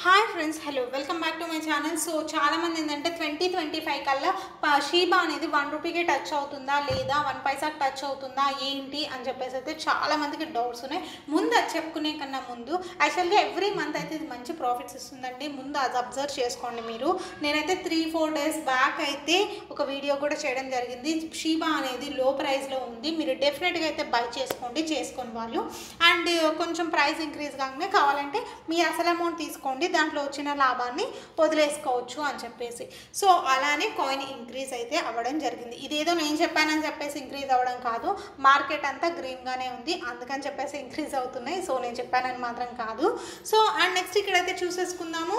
hi friends hello welcome back to my channel so చాలా మంది ఏంటంటే ట్వంటీ ట్వంటీ ఫైవ్ కల్లా ప- షీబా అనేది వన్ రూపీకి టచ్ అవుతుందా లేదా వన్ పైసాకి టచ్ అవుతుందా ఏంటి అని చెప్పేసి అయితే చాలా మందికి డౌట్స్ ఉన్నాయి ముందు అది చెప్పుకునే కన్నా ముందు యాక్చువల్గా ఎవ్రీ మంత్ అయితే ఇది మంచి ప్రాఫిట్స్ ఇస్తుందండి ముందు అది అబ్జర్వ్ చేసుకోండి మీరు నేనైతే త్రీ ఫోర్ డేస్ బ్యాక్ అయితే ఒక వీడియో కూడా చేయడం జరిగింది షీబా అనేది లో ప్రైస్లో ఉంది మీరు డెఫినెట్గా అయితే బై చేసుకోండి చేసుకొని వాళ్ళు అండ్ కొంచెం ప్రైస్ ఇంక్రీజ్ కాగానే కావాలంటే మీ అసలు అమౌంట్ తీసుకోండి దాంట్లో వచ్చిన లాభాన్ని వదిలేసుకోవచ్చు అని చెప్పేసి సో అలానే కాయిన్ ఇంక్రీజ్ అయితే అవ్వడం జరిగింది ఇదేదో నేను చెప్పానని చెప్పేసి ఇంక్రీజ్ అవ్వడం కాదు మార్కెట్ అంతా గ్రీన్గానే ఉంది అందుకని చెప్పేసి ఇంక్రీజ్ అవుతున్నాయి సో నేను చెప్పానని మాత్రం కాదు సో అండ్ నెక్స్ట్ ఇక్కడైతే చూసేసుకుందాము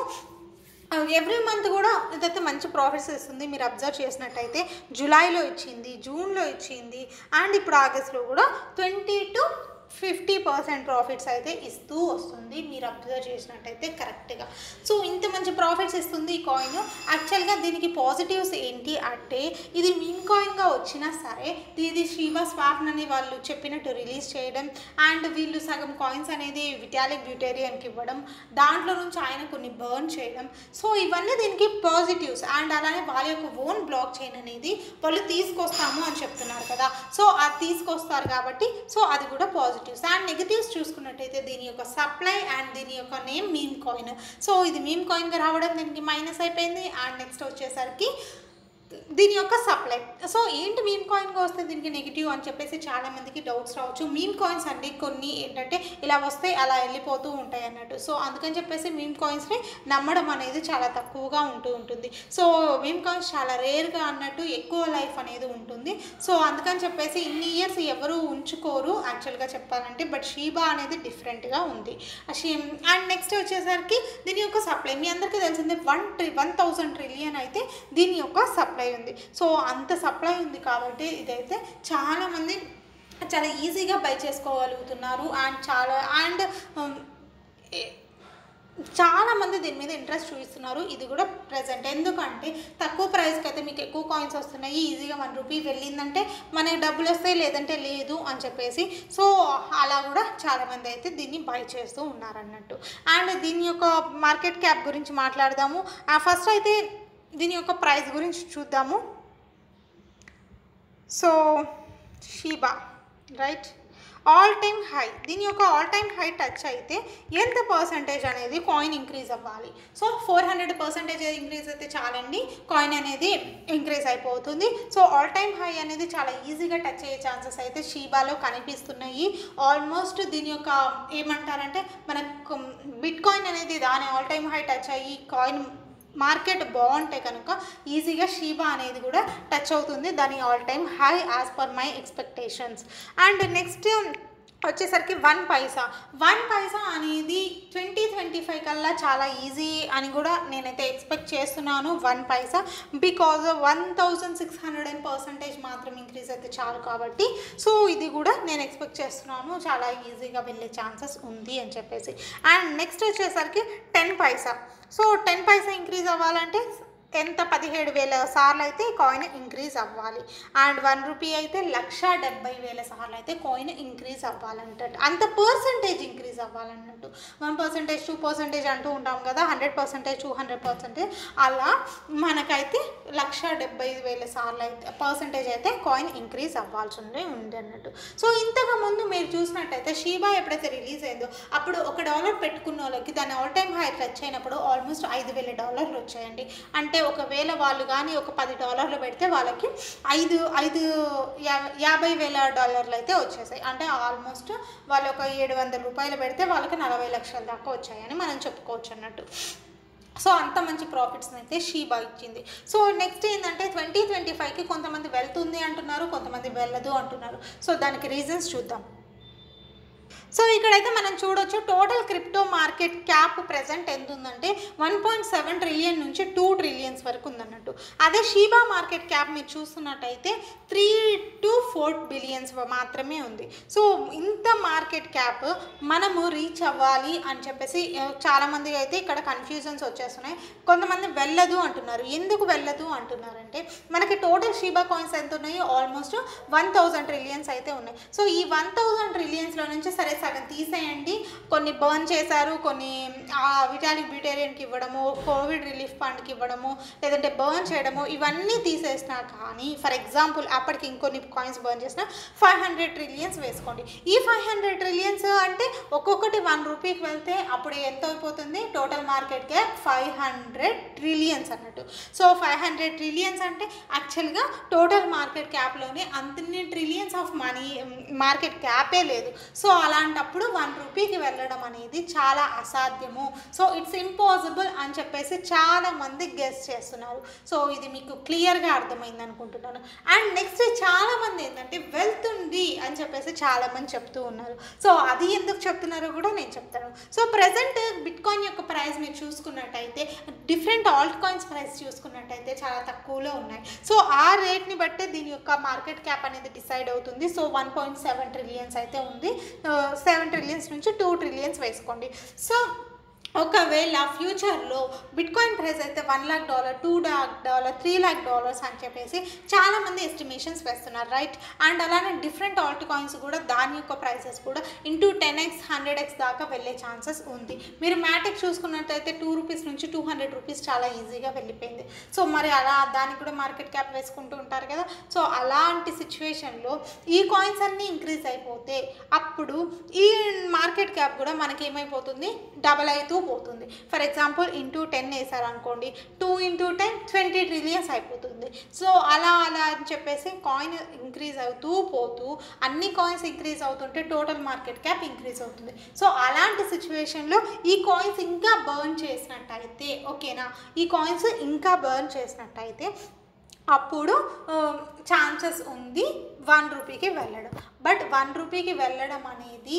ఎవ్రీ మంత్ కూడా ఇదైతే మంచి ప్రాఫిట్స్ ఇస్తుంది మీరు అబ్జర్వ్ చేసినట్టయితే జూలైలో ఇచ్చింది జూన్లో ఇచ్చింది అండ్ ఇప్పుడు ఆగస్ట్లో కూడా twenty two fifty percent profits అయితే ఇస్తూ వస్తుంది మీరు అబ్జర్వ్ చేసినట్టయితే కరెక్ట్గా సో ఇంత మంచి ప్రాఫిట్స్ ఇస్తుంది ఈ కాయిన్ యాక్చువల్గా దీనికి పాజిటివ్స్ ఏంటి అంటే ఇది మీన్ కాయిన్గా వచ్చినా సరే ఇది శివ స్వాప్న్ అని వాళ్ళు చెప్పినట్టు రిలీజ్ చేయడం అండ్ వీళ్ళు సగం కాయిన్స్ అనేది విటాలిక్ బ్యూటేరియన్కి ఇవ్వడం దాంట్లో నుంచి ఆయన కొన్ని బర్న్ చేయడం సో ఇవన్నీ దీనికి పాజిటివ్స్ అండ్ అలానే వాళ్ళ యొక్క ఓన్ బ్లాక్ చైన్ అనేది వాళ్ళు తీసుకొస్తాము అని చెప్తున్నారు కదా సో అది తీసుకొస్తారు కాబట్టి సో అది కూడా పాజిటివ్స్ అండ్ నెగిటివ్స్ చూసుకున్నట్టయితే దీని యొక్క సప్లై అండ్ దీని యొక్క నేమ్ మీమ్ కాయిన్ సో ఇది మీమ్ కాయిన్గా రావడం దీనికి మైనస్ అయిపోయింది అండ్ నెక్స్ట్ వచ్చేసరికి దీని యొక్క సప్లై సో ఏంటి మీమ్ కాయిన్గా వస్తే దీనికి నెగిటివ్ అని చెప్పేసి చాలా మందికి డౌట్స్ రావచ్చు మీమ్ కాయిన్స్ అండి కొన్ని ఏంటంటే ఇలా వస్తే అలా వెళ్ళిపోతూ ఉంటాయి అన్నట్టు సో అందుకని చెప్పేసి మీమ్ కాయిన్స్ని నమ్మడం అనేది చాలా తక్కువగా ఉంటూ ఉంటుంది సో మీమ్ కాయిన్స్ చాలా రేర్గా అన్నట్టు ఎక్కువ లైఫ్ అనేది ఉంటుంది సో అందుకని చెప్పేసి ఇన్ని ఇయర్స్ ఎవరు ఉంచుకోరు యాక్చువల్గా చెప్పాలంటే బట్ షీబా అనేది డిఫరెంట్గా ఉంది అండ్ నెక్స్ట్ వచ్చేసరికి దీని యొక్క సప్లై మీ అందరికీ తెలిసిందే one tri one thousand trillion అయితే దీని యొక్క సప్లై ఉంది సో అంత సప్లై ఉంది కాబట్టి ఇదైతే చాలామంది చాలా ఈజీగా బై చేసుకోగలుగుతున్నారు అండ్ చాలా అండ్ చాలా మంది దీని మీద ఇంట్రెస్ట్ చూపిస్తున్నారు ఇది కూడా ప్రజెంట్ ఎందుకంటే తక్కువ ప్రైస్కి అయితే మీకు ఎక్కువ కాయిన్స్ వస్తున్నాయి ఈజీగా వన్ రూపీ వెళ్ళిందంటే మనకి డబ్బులు వస్తాయి లేదంటే లేదు అని చెప్పేసి సో అలా కూడా చాలామంది అయితే దీన్ని బై చేస్తూ ఉన్నారన్నట్టు అండ్ దీని యొక్క మార్కెట్ క్యాప్ గురించి మాట్లాడదాము ఫస్ట్ అయితే దీని యొక్క ప్రైస్ గురించి చూద్దాము so Shiba right all time high దీని యొక్క ఆల్ టైమ్ హై టచ్ అయితే ఎంత పర్సంటేజ్ అనేది కాయిన్ ఇంక్రీజ్ అవ్వాలి so four hundred percentage increase అయితే చాలండి కాయిన్ అనేది ఇంక్రీజ్ అయిపోతుంది సో ఆల్ టైమ్ హై అనేది చాలా ఈజీగా టచ్ అయ్యే ఛాన్సెస్ అయితే షీబాలో కనిపిస్తున్నాయి ఆల్మోస్ట్ దీని యొక్క ఏమంటారంటే మనకు బిట్ కాయిన్ అనేది దాని ఆల్ టైమ్ హై టచ్ అయ్యి కాయిన్ మార్కెట్ బాగుంటే కనుక ఈజీగా షీబా అనేది కూడా టచ్ అవుతుంది దాని all time high as per my expectations and next వచ్చేసరికి వన్ పైసా వన్ పైసా అనేది ట్వంటీ ట్వంటీ ఫైవ్ కల్లా చాలా ఈజీ అని కూడా నేనైతే ఎక్స్పెక్ట్ చేస్తున్నాను one paisa because one thousand six hundred and percentage మాత్రం ఇంక్రీజ్ అయితే చాలు కాబట్టి సో ఇది కూడా నేను ఎక్స్పెక్ట్ చేస్తున్నాను చాలా ఈజీగా వెళ్ళే ఛాన్సెస్ ఉంది అని చెప్పేసి అండ్ నెక్స్ట్ వచ్చేసరికి ten paisa so ten paisa increase అవ్వాలంటే ఎంత పదిహేడు వేల సార్లు అయితే కాయిన్ ఇంక్రీజ్ అవ్వాలి అండ్ వన్ రూపీ అయితే లక్ష డెబ్బై వేల సార్లు అయితే కాయిన్ ఇంక్రీజ్ అవ్వాలంట అంత పర్సంటేజ్ ఇంక్రీజ్ అవ్వాలన్నట్టు వన్ పర్సంటేజ్ టూ పర్సంటేజ్ అంటూ ఉంటాం కదా hundred percentage two hundred percentage అలా మనకైతే లక్ష డెబ్బై వేల సార్లు అయితే పర్సంటేజ్ అయితే కాయిన్ ఇంక్రీజ్ అవ్వాల్సి ఉంది ఉంది అన్నట్టు సో ఇంతకు ముందు మీరు చూసినట్టయితే షీబా ఎప్పుడైతే రిలీజ్ అయిందో అప్పుడు ఒక డాలర్ పెట్టుకున్న వాళ్ళకి దాని ఆల్ టైమ్ హై టచ్ అయినప్పుడు ఆల్మోస్ట్ ఐదు వేల డాలర్లు వచ్చాయండి అంటే ఒకవేళ వాళ్ళు కానీ ఒక పది డాలర్లు పెడితే వాళ్ళకి ఐదు ఐదు యా- యాభై వేల డాలర్లు అయితే వచ్చేసాయి అంటే ఆల్మోస్ట్ వాళ్ళు ఒక ఏడు వందల రూపాయలు పెడితే వాళ్ళకి నలభై లక్షల దాకా వచ్చాయని మనం చెప్పుకోవచ్చు అన్నట్టు సో అంత మంచి ప్రాఫిట్స్ని అయితే షీబా ఇచ్చింది సో నెక్స్ట్ ఏంటంటే ట్వంటీ ట్వంటీ ఫైవ్కి కొంతమంది వెళ్తుంది అంటున్నారు కొంతమంది వెళ్ళదు అంటున్నారు సో దానికి రీజన్స్ చూద్దాం సో ఇక్కడైతే మనం చూడొచ్చు total crypto market cap present ఎంత ఉందంటే వన్ పాయింట్ సెవెన్ ట్రిలియన్ నుంచి టూ ట్రిలియన్స్ వరకు ఉందన్నట్టు అదే షీబా మార్కెట్ క్యాప్ మీరు చూస్తున్నట్టయితే త్రీ టు ఫోర్ బిలియన్స్ మాత్రమే ఉంది సో ఇంత మార్కెట్ క్యాప్ మనము రీచ్ అవ్వాలి అని చెప్పేసి ఆ, చాలామంది అయితే ఇక్కడ కన్ఫ్యూజన్స్ వచ్చేస్తున్నాయి కొంతమంది వెళ్ళదు అంటున్నారు ఎందుకు వెళ్ళదు అంటున్నారంటే మనకి టోటల్ షీబా కాయిన్స్ ఎంత ఉన్నాయి ఆల్మోస్ట్ వన్ థౌజండ్ ట్రిలియన్స్ అయితే ఉన్నాయి సో ఈ వన్ థౌజండ్ ట్రిలియన్స్లో నుంచి సరే సగం తీసేయండి కొన్ని బర్న్ చేశారు కొన్ని విటాలిక్ బ్యూటేరియన్కి ఇవ్వడము కోవిడ్ రిలీఫ్ ఫండ్కి ఇవ్వడము లేదంటే బర్న్ చేయడము ఇవన్నీ తీసేసినా కానీ ఫర్ ఎగ్జాంపుల్ అప్పటికి ఇంకొన్ని కాయిన్స్ బర్న్ చేసిన ఫైవ్ హండ్రెడ్ ట్రిలియన్స్ వేసుకోండి ఈ ఫైవ్ హండ్రెడ్ ట్రిలియన్స్ అంటే ఒక్కొక్కటి వన్ రూపీకి వెళ్తే అప్పుడు ఎంత అయిపోతుంది total market cap five hundred trillions అన్నట్టు సో ఫైవ్ హండ్రెడ్ ట్రిలియన్స్ అంటే యాక్చువల్గా టోటల్ మార్కెట్ క్యాప్లోనే అంతన్ని ట్రిలియన్స్ ఆఫ్ మనీ మార్కెట్ క్యాపే లేదు సో అలాంటప్పుడు వన్ రూపీకి వెళ్ళడం అనేది చాలా అసాధ్యము సో ఇట్స్ ఇంపాసిబుల్ అని చెప్పేసి చాలా మంది గెస్ చేస్తున్నారు సో ఇది మీకు క్లియర్గా అర్థమైంది అనుకుంటున్నాను అండ్ నెక్స్ట్ చాలా మంది ఏంటంటే వెల్త్ ఉంది అని చెప్పేసి చాలా మంది చెప్తూ ఉన్నారు సో అది ఎందుకు చెప్తున్నారో కూడా నేను చెప్తాను సో ప్రజెంట్ బిట్ కాయిన్ యొక్క ప్రైస్ మీరు చూసుకున్నట్టయితే డిఫరెంట్ ఆల్ట్ కాయిన్స్ ప్రైస్ చూసుకున్నట్టయితే చాలా తక్కువలో ఉన్నాయి సో ఆ రేట్ని బట్టే దీని యొక్క మార్కెట్ క్యాప్ అనేది డిసైడ్ అవుతుంది so one point seven trillions అయితే ఉంది సెవెన్ ట్రిలియన్స్ నుంచి టూ ట్రిలియన్స్ వేసుకోండి సో ఒకవేళ ఫ్యూచర్లో బిట్ కాయిన్ ప్రైస్ అయితే one lakh dollar two lakh dollar three lakh dollars అని చెప్పేసి చాలామంది ఎస్టిమేషన్స్ వేస్తున్నారు రైట్ అండ్ అలానే డిఫరెంట్ ఆల్ట్ కాయిన్స్ కూడా దాని యొక్క ప్రైసెస్ కూడా into ten x hundred x దాకా వెళ్ళే ఛాన్సెస్ ఉంది మీరు మ్యాటిక్ చూసుకున్నట్టయితే టూ రూపీస్ నుంచి టూ హండ్రెడ్ రూపీస్ చాలా ఈజీగా వెళ్ళిపోయింది సో మరి అలా దానికి కూడా మార్కెట్ క్యాప్ వేసుకుంటూ ఉంటారు కదా సో అలాంటి సిచ్యువేషన్లో ఈ కాయిన్స్ అన్నీ ఇంక్రీజ్ అయిపోతే అప్పుడు ఈ మార్కెట్ క్యాప్ కూడా మనకి ఏమైపోతుంది డబల్ అవుతూ పోతుంది ఫర్ ఎగ్జాంపుల్ ఇంటూ టెన్ వేసారు అనుకోండి two into ten twenty trillions అయిపోతుంది సో అలా అలా అని చెప్పేసి కాయిన్ ఇంక్రీజ్ అవుతూ పోతూ అన్ని కాయిన్స్ ఇంక్రీజ్ అవుతుంటే టోటల్ మార్కెట్ క్యాప్ ఇంక్రీజ్ అవుతుంది సో అలాంటి సిచ్యువేషన్లో ఈ కాయిన్స్ ఇంకా బర్న్ చేసినట్టయితే ఓకేనా ఈ కాయిన్స్ ఇంకా బర్న్ చేసినట్టయితే అప్పుడు ఛాన్సెస్ ఉంది వన్ రూపీకి వెళ్ళడం బట్ వన్ రూపీకి వెళ్ళడం అనేది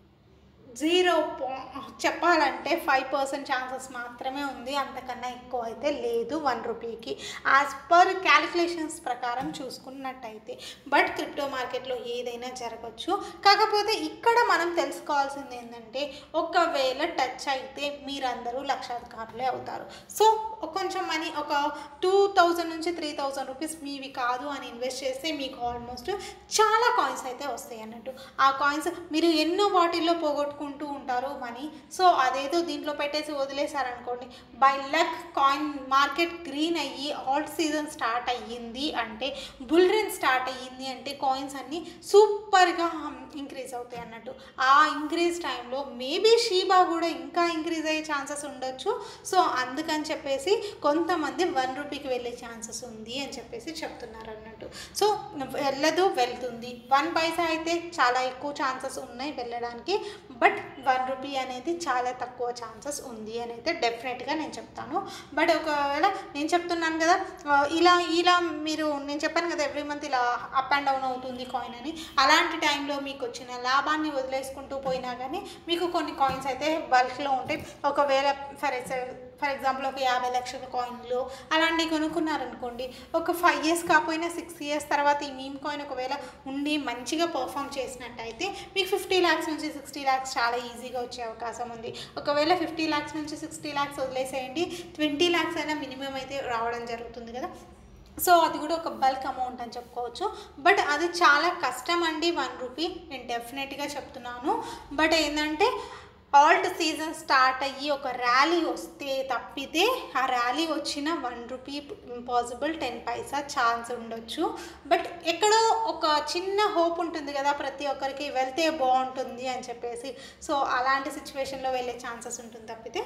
జీరో చెప్పాలంటే ఫైవ్ పర్సెంట్ ఛాన్సెస్ మాత్రమే ఉంది అంతకన్నా ఎక్కువ అయితే లేదు వన్ రూపీకి యాజ్ పర్ క్యాలిక్యులేషన్స్ ప్రకారం చూసుకున్నట్టయితే బట్ క్రిప్టో మార్కెట్లో ఏదైనా జరగచ్చు కాకపోతే ఇక్కడ మనం తెలుసుకోవాల్సింది ఏంటంటే ఒకవేళ టచ్ అయితే మీరందరూ లక్షాధికారులే అవుతారు సో కొంచెం మనీ ఒక టూ థౌజండ్ నుంచి త్రీ థౌజండ్ రూపీస్ మీవి కాదు అని ఇన్వెస్ట్ చేస్తే మీకు ఆల్మోస్ట్ చాలా కాయిన్స్ అయితే వస్తాయి అన్నట్టు ఆ కాయిన్స్ మీరు ఎన్నో వాటిల్లో పోగొట్టుకుంటూ ఉంటారు మనీ సో అదేదో దీంట్లో పెట్టేసి వదిలేశారనుకోండి by luck coin market green అయ్యి ఆల్ట్ సీజన్ స్టార్ట్ అయ్యింది అంటే బుల్ రన్ స్టార్ట్ అయ్యింది అంటే కాయిన్స్ అన్నీ సూపర్గా ఇంక్రీజ్ అవుతాయి అన్నట్టు ఆ ఇంక్రీజ్ టైంలో మేబీ షీబా కూడా ఇంకా ఇంక్రీజ్ అయ్యే ఛాన్సెస్ ఉండొచ్చు సో అందుకని చెప్పేసి కొంతమంది వన్ రూపీకి వెళ్ళే ఛాన్సెస్ ఉంది అని చెప్పేసి చెప్తున్నారు అన్నట్టు సో వెళ్ళదు వెళ్తుంది వన్ పైసా అయితే చాలా ఎక్కువ ఛాన్సెస్ ఉన్నాయి వెళ్ళడానికి బట్ వన్ రూపీ అనేది చాలా తక్కువ ఛాన్సెస్ ఉంది అని అయితే డెఫినెట్గా నేను చెప్తాను బట్ ఒకవేళ నేను చెప్తున్నాను కదా ఆ, ఇలా ఇలా మీరు నేను చెప్పాను కదా ఎవ్రీ మంత్ ఇలా అప్ అండ్ డౌన్ అవుతుంది కాయిన్ అని అలాంటి టైంలో మీకు వచ్చిన లాభాన్ని వదిలేసుకుంటూ పోయినా కానీ మీకు కొన్ని కాయిన్స్ అయితే బల్క్లో ఉంటాయి ఒకవేళ ఫర్ ఫర్ ఎగ్జాంపుల్ ఒక యాభై లక్షల కాయిన్లు అలాంటివి కొనుక్కున్నారనుకోండి ఒక ఫైవ్ ఇయర్స్ కాకపోయినా సిక్స్ ఇయర్స్ తర్వాత ఈ మీమ్ కాయిన్ ఒకవేళ ఉండి మంచిగా పర్ఫామ్ చేసినట్టయితే మీకు ఫిఫ్టీ ల్యాక్స్ నుంచి సిక్స్టీ ల్యాక్స్ చాలా ఈజీగా వచ్చే అవకాశం ఉంది ఒకవేళ ఫిఫ్టీ ల్యాక్స్ నుంచి సిక్స్టీ ల్యాక్స్ వదిలేసేయండి ట్వంటీ ల్యాక్స్ అయినా మినిమం అయితే రావడం జరుగుతుంది కదా సో అది కూడా ఒక బల్క్ అమౌంట్ అని చెప్పుకోవచ్చు బట్ అది చాలా కష్టం అండి వన్ రూపీ నేను డెఫినెట్గా చెప్తున్నాను బట్ ఏంటంటే ఆల్ట్ సీజన్ స్టార్ట్ అయ్యి ఒక ర్యాలీ వస్తే తప్పితే ఆ ర్యాలీ వచ్చిన one rupee impossible ten paisa chance ఉండొచ్చు బట్ ఎక్కడో ఒక చిన్న హోప్ ఉంటుంది కదా ప్రతి ఒక్కరికి వెళ్తే బాగుంటుంది అని చెప్పేసి సో అలాంటి సిచ్యువేషన్లో వెళ్ళే ఛాన్సెస్ ఉంటుంది తప్పితే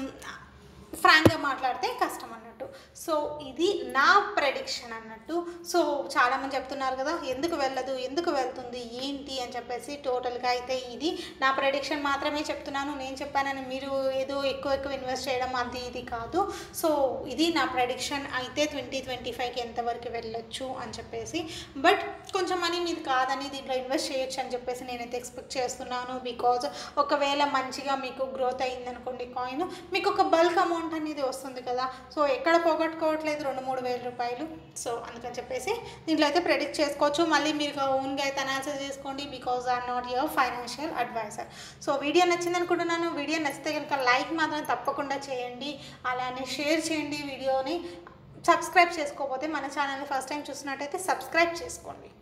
ఫ్రాంక్గా మాట్లాడితే కష్టం అన్నట్టు సో ఇది నా ప్రెడిక్షన్ అన్నట్టు సో చాలామంది చెప్తున్నారు కదా ఎందుకు వెళ్ళదు ఎందుకు వెళ్తుంది ఏంటి అని చెప్పేసి టోటల్గా అయితే ఇది నా ప్రెడిక్షన్ మాత్రమే చెప్తున్నాను నేను చెప్పానని మీరు ఏదో ఎక్కువ ఎక్కువ ఇన్వెస్ట్ చేయడం అది ఇది కాదు సో ఇది నా ప్రెడిక్షన్ అయితే ట్వంటీ ట్వంటీ ఫైవ్కి ఎంతవరకు వెళ్ళొచ్చు అని చెప్పేసి బట్ కొంచెం మనీ మీది కాదని దీంట్లో ఇన్వెస్ట్ చేయొచ్చు అని చెప్పేసి నేనైతే ఎక్స్పెక్ట్ చేస్తున్నాను బికాజ్ ఒకవేళ మంచిగా మీకు గ్రోత్ అయిందనుకోండి కాయిన్ మీకు ఒక బల్క్ అమౌంట్ అనేది వస్తుంది కదా సో ఎక్కడ పోగొట్టుకోవట్లేదు రెండు మూడు వేల రూపాయలు సో అందుకని చెప్పేసి దీంట్లో అయితే ప్రెడిక్ట్ చేసుకోవచ్చు మళ్ళీ మీరు ఓన్గా అయితే అనాలిసిస్ చేసుకోండి because I'm not your financial advisor so video నచ్చింది అనుకుంటున్నాను వీడియో నచ్చితే కనుక లైక్ మాత్రం తప్పకుండా చేయండి అలానే షేర్ చేయండి వీడియోని సబ్స్క్రైబ్ చేసుకోకపోతే మన ఛానల్ని ఫస్ట్ టైం చూసినట్టయితే సబ్స్క్రైబ్ చేసుకోండి